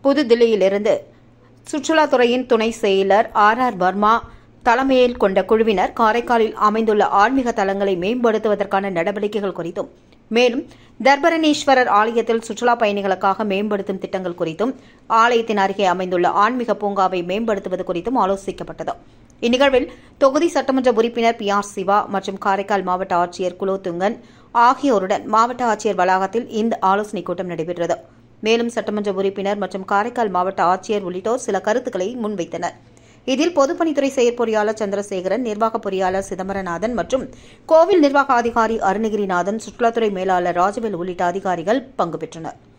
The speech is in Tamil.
புதுதில்லியிலிருந்து சுற்றுலாத்துறையின் துணை செயலர் ஆர் ஆர் வர்மா தலைமையில் கொண்ட குழுவினர் காரைக்காலில் அமைந்துள்ள ஆன்மீக தலங்களை மேம்படுத்துவதற்கான நடவடிக்கைகள் குறித்தும் மேலும் தர்பரணீஸ்வரர் ஆலயத்தில் சுற்றுலா பயணிகளுக்காக மேம்படுத்தும் திட்டங்கள் குறித்தும் ஆலயத்தின் அருகே அமைந்துள்ள ஆன்மீக பூங்காவை மேம்படுத்துவது குறித்தும் ஆலோசிக்கப்பட்டது இந்நிகழ்வில் தொகுதி சட்டமன்ற உறுப்பினர் பி ஆர் சிவா மற்றும் காரைக்கால் மாவட்ட ஆட்சியர் குலோத்துங்கன் ஆகியோருடன் மாவட்ட ஆட்சியர் வளாகத்தில் இந்த ஆலோசனைக் கூட்டம் நடைபெற்றது மேலும் சட்டமன்ற உறுப்பினர் மற்றும் காரைக்கால் மாவட்ட ஆட்சியர் உள்ளிட்டோர் சில கருத்துக்களை முன்வைத்தனர் இதில் பொதுப்பணித்துறை செயற்பொறியாளர் சந்திரசேகரன் நிர்வாக பொறியாளர் சிதம்பரநாதன் மற்றும் கோவில் நிர்வாக அதிகாரி அருணகிரிநாதன் சுற்றுலாத்துறை மேலாளர் ராஜவேல் உள்ளிட்ட அதிகாரிகள் பங்கு பெற்றனர்